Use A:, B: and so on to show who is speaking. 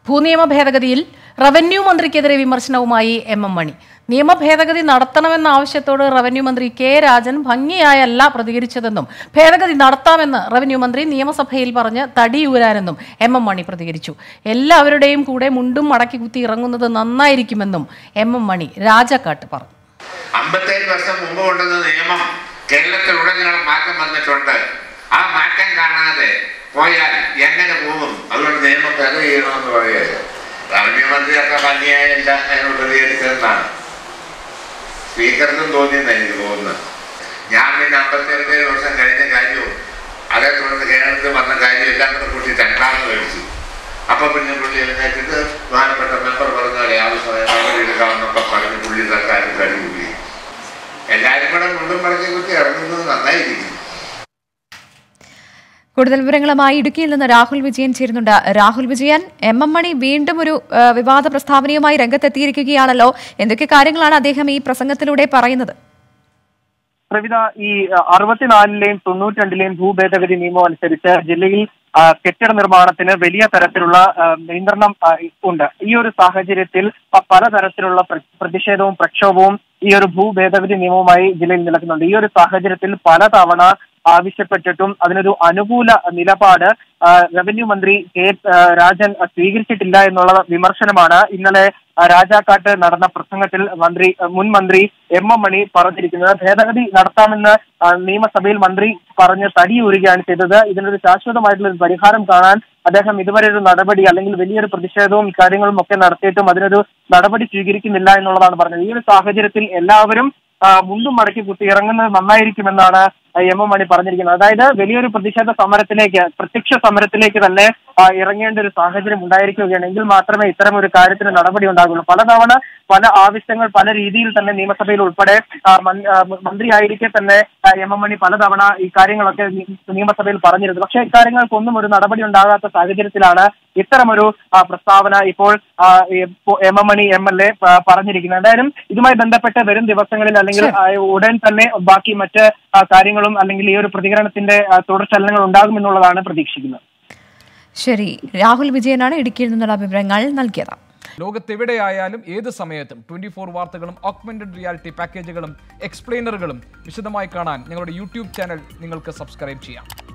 A: ഭൂനിയമ ഭേദഗതിയിൽ revenue മന്ത്രിക്കെതിരെ വിമർശനവുമായി M M മണി നിയമ ഭേദഗതി നടത്തണമെന്ന ആവശ്യത്തോട് റവന്യൂ മന്ത്രി കെ രാജൻ ഭംഗിയായല്ല പ്രതികരിച്ചതെന്നും ഭേദഗതി നടത്താമെന്ന് റവന്യൂ മന്ത്രി നിയമസഭയിൽ പറഞ്ഞ് തടിയൂരാനെന്നും എം എം മണി പ്രതികരിച്ചു എല്ലാവരുടെയും കൂടെ മുണ്ടും മടക്കി കുത്തി ഇറങ്ങുന്നത് നന്നായിരിക്കുമെന്നും എം എം മണി രാജാക്കാട്ട് പറഞ്ഞു
B: അമ്പത്തേഴ് വർഷം മുമ്പ് കൊണ്ടുവന്ന നിയമം കേരളത്തിലുടനീളം മാറ്റം വന്നിട്ടുണ്ട് ആ മാറ്റം കാണാതെ പോയാൽ എങ്ങനെ പോകും അതുകൊണ്ട് നിയമം ഭേദം ചെയ്യണമെന്ന് പറയുക റവന്യൂ മന്ത്രി അത്ര ഭംഗിയായല്ല അതിനോട് പ്രതികരിച്ചതെന്നാണ് സ്പീക്കർക്കും തോന്നിയെന്നാണ് എനിക്ക് തോന്നുന്നത് ഞാൻ പിന്നെ അമ്പത്തേഴ് വർഷം കഴിഞ്ഞ കാര്യവും അതേ തുടർന്ന് കേരളത്തിൽ വന്ന കാര്യം എല്ലാം കൂടെ കൂട്ടി രണ്ടാമത് മേടിച്ചു അപ്പൊ പിന്നെ പുള്ളി എഴുന്നേറ്റിട്ട് ബഹുമാനപ്പെട്ട മെമ്പർ പറഞ്ഞ പോലെ ആവശ്യമായ നടപടി എടുക്കാമെന്നൊക്കെ പറഞ്ഞ് പുള്ളി സർക്കാർ കഴിവില്ല എല്ലാവരും കൂടെ മുണ്ടും മടക്കി കുത്തി ഇറങ്ങുന്നത് നന്നായിരിക്കും
C: കൂടുതൽ വിവരങ്ങളുമായി ഇടുക്കിയിൽ നിന്ന് രാഹുൽ വിജയൻ ചേരുന്നുണ്ട് രാഹുൽ വിജയൻ എം എം മണി വീണ്ടും ഒരു ആ, വിവാദ പ്രസ്താവനയുമായി രംഗത്തെത്തിയിരിക്കുകയാണല്ലോ എന്തൊക്കെ കാര്യങ്ങളാണ് അദ്ദേഹം ഈ പ്രസംഗത്തിലൂടെ പറയുന്നത്
D: പ്രവിധ ഈ അഹ്, അറുപത്തിനാലിലെയും തൊണ്ണൂറ്റി രണ്ടിലെയും ഭൂഭേദഗതി നിയമം അനുസരിച്ച് ജില്ലയിൽ ആ, കെട്ടിട നിർമ്മാണത്തിന് വലിയ തരത്തിലുള്ള ആ, നിയന്ത്രണം ആ, ഉണ്ട് ഈ ഒരു സാഹചര്യത്തിൽ പ- പലതരത്തിലുള്ള പ്ര- പ്രതിഷേധവും പ്രക്ഷോഭവും ഈ ഒരു ഭൂഭേദഗതി നിയമവുമായി ജില്ലയിൽ നിലക്കുന്നുണ്ട് ഈ ഒരു സാഹചര്യത്തിൽ പലതവണ ആവശ്യപ്പെട്ടിട്ടും അതിനൊരു അനുകൂല നിലപാട് ആ, റവന്യൂ മന്ത്രി കെ ആ, രാജൻ സ്വീകരിച്ചിട്ടില്ല എന്നുള്ള വിമർശനമാണ് ഇന്നലെ ആ, രാജാക്കാട്ട് നടന്ന പ്രസംഗത്തിൽ മന്ത്രി മുൻ മന്ത്രി എം എം മണി പറഞ്ഞിരിക്കുന്നത് ഭേദഗതി നടത്താമെന്ന് ആ, നിയമസഭയിൽ മന്ത്രി പറഞ്ഞ് തടിയൂരുകയാണ് ചെയ്തത് ഇതിനൊരു ശാശ്വതമായിട്ടുള്ള ഒരു പരിഹാരം കാണാൻ അദ്ദേഹം ഇതുവരെ ഒരു നടപടി അല്ലെങ്കിൽ വലിയൊരു പ്രതിഷേധവും ഇക്കാര്യങ്ങളും ഒക്കെ നടത്തിയിട്ടും അതിനൊരു നടപടി സ്വീകരിക്കുന്നില്ല എന്നുള്ളതാണ് പറഞ്ഞത് ഈ ഒരു സാഹചര്യത്തിൽ എല്ലാവരും ആ, മുണ്ടും മടക്കി കുത്തി ഇറങ്ങുന്നത് നന്നായിരിക്കുമെന്നാണ് എം എം മണി പറഞ്ഞിരിക്കുന്നത് അതായത് വലിയൊരു പ്രതിഷേധ സമരത്തിലേക്ക് പ്രത്യക്ഷ സമരത്തിലേക്ക് തന്നെ ആ, ഇറങ്ങേണ്ട ഒരു സാഹചര്യം ഉണ്ടായിരിക്കുകയാണ് എങ്കിൽ മാത്രമേ ഇത്തരം ഒരു കാര്യത്തിന് നടപടി ഉണ്ടാകുള്ളൂ പലതവണ പല ആവശ്യങ്ങൾ പല രീതിയിൽ തന്നെ നിയമസഭയിൽ ഉൾപ്പെടെ ആ, മൻ- ആ, മന്ത്രിയായിരിക്കെ തന്നെ ആ, എം എം മണി പലതവണ ഈ കാര്യങ്ങളൊക്കെ നി- നിയമസഭയിൽ പറഞ്ഞിരുന്നു പക്ഷേ ഇക്കാര്യങ്ങൾക്കൊന്നും ഒരു നടപടി ഉണ്ടാകാത്ത സാഹചര്യത്തിലാണ് ഇത്തരമൊരു ആ, പ്രസ്താവന ഇപ്പോൾ ആ, ഈ ഇപ്പോ M M Mani M L A പറഞ്ഞിരിക്കുന്നത് എന്തായാലും ഇതുമായി ബന്ധപ്പെട്ട് വരും ദിവസങ്ങളിൽ അല്ലെങ്കിൽ ആ, ഉടൻ തന്നെ ബാക്കി മറ്റ് ആ, കാര്യങ്ങളും അല്ലെങ്കിൽ ഈ ഒരു പ്രതികരണത്തിന്റെ ആ, തുടർചലനങ്ങൾ ഉണ്ടാകുമെന്നുള്ളതാണ് പ്രതീക്ഷിക്കുന്നത്
C: ശരി രാഹുൽ വിജയനാണ് ഇടുക്കിയിൽ നിന്നുള്ള വിവരങ്ങൾ നൽകിയത്
E: ലോകത്തെവിടെയായാലും ഏത് സമയത്തും ട്വന്റി ഫോർ വാർത്തകളും ഓഗ്മെന്റഡ് റിയാലിറ്റി പാക്കേജുകളും എക്സ്പ്ലെയിനറുകളും വിശദമായി കാണാൻ ഞങ്ങളുടെ യൂട്യൂബ് ചാനൽ നിങ്ങൾക്ക് സബ്സ്ക്രൈബ് ചെയ്യാം